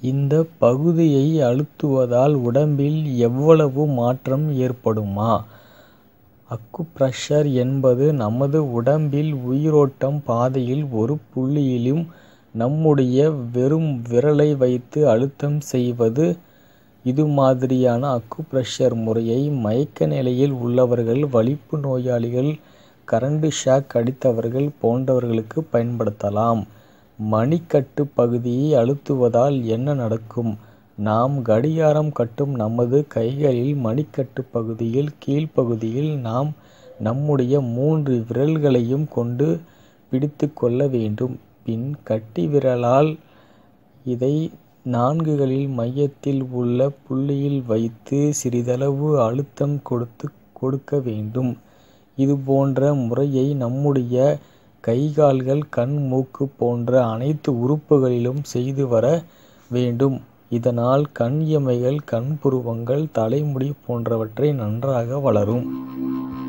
இந்த பகுதியை அழுத்துவதால் உடம்பில் எவ்வளவு மாற்றம் ஏற்படுமா? அக்குபிரஷர் என்பது நமது உடம்பில் உயிரோட்டம் பாதையில் ஒரு புள்ளியில் நம்முடைய வெறும் விரலை வைத்து அழுத்தம் செய்வது. இதுமாதிரியான அக்குபிரஷர் முறையை மயக்க நிலையில் உள்ளவர்கள், வலிப்பு நோயாளிகள், கரண்ட் ஷாக் அடித்தவர்கள் போன்றவர்களுக்கு பயன்படுத்தலாம். மணிக்கட்டு பகுதியை அழுத்துவதால் என்ன நடக்கும்? நாம் கடிகாரம் கட்டும் நமது கைகளில் மணிக்கட்டு பகுதியின் கீழ்ப்பகுதியில் நாம் நம்முடைய மூன்று விரல்களையும் கொண்டு பிடித்துக் கொள்ள வேண்டும். பின் கட்டைவிரலால் இதை நான்குகளின் மையத்தில் உள்ள புள்ளியில் வைத்து சிறிதளவு அழுத்தம் கொடுக்க வேண்டும். இதுபோன்ற முறையை நம்முடைய கை கால்கள் கண் மூக்கு போன்ற அனைத்து உறுப்புகளிலும் செய்து வர வேண்டும். இதனால் கண் இமைகள் கண் புருவங்கள் தலைமுடி போன்றவை நன்றாக வளரும்.